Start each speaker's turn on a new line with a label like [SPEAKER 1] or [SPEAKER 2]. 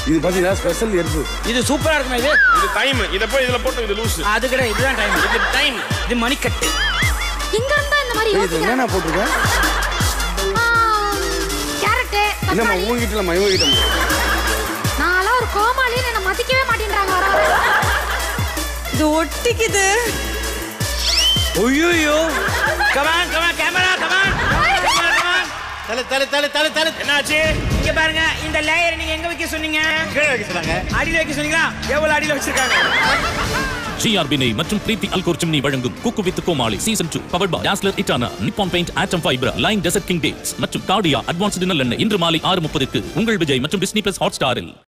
[SPEAKER 1] இது பாத்தீங்கன்னா ஸ்பெஷல் எருப்பு
[SPEAKER 2] இது சூப்பரா இருக்குமே இது
[SPEAKER 3] இது டைம் இத போய் இதுல போட்டு இது லூஸ்
[SPEAKER 2] அது கிடையாது இதுதான் டைம்
[SPEAKER 3] இது டைம்
[SPEAKER 2] இது மணிக்கட்டு
[SPEAKER 4] இங்க இருந்தா இந்த மாதிரி
[SPEAKER 1] இது
[SPEAKER 4] யோசிக்கிறேன்
[SPEAKER 1] என்னென்ன போட்டிருக்கேன்
[SPEAKER 4] கேரட்டு
[SPEAKER 1] இல்லம்மா
[SPEAKER 4] தக்காளி
[SPEAKER 1] உங்ககிட்ட இல்லம்மா இவங்க கிட்ட
[SPEAKER 4] நான்லாம் ஒரு கோமாளின்னு என்ன மதிக்கவே மாட்டேன்றாங்க வர வர
[SPEAKER 5] இது ஒட்டிக்குது
[SPEAKER 2] ஐயோ come on come on camera come on come on
[SPEAKER 6] தலை தலை தலை தலை தலை
[SPEAKER 3] என்னாச்சு
[SPEAKER 2] இங்க பாருங்க இந்த லேயர் நீங்க எங்க வைக்க சொன்னீங்க
[SPEAKER 6] கீழே வைக்க சொன்னாங்க
[SPEAKER 2] அடியில வைக்க சொன்னீங்களா எவ்வளவு அடியில வச்சிருக்காங்க
[SPEAKER 7] ஜிஆர்பி நெய் மற்றும் பிரீத்தி அல்கோர் சிம்னி வழங்கும் cook with Comali season two power by Dazzler இட்டானா நிப்பான் பெயிண்ட் ஆட்டம் fibre line desert king dates மற்றும் கார்டியா அட்வான்ஸ்டு நல்லெண்ணெய் இன்று மாலை ஆறு முப்பதுக்கு உங்கள் விஜய் மற்றும் டிஸ்னி பிளஸ் ஹாட் ஸ்டாரில்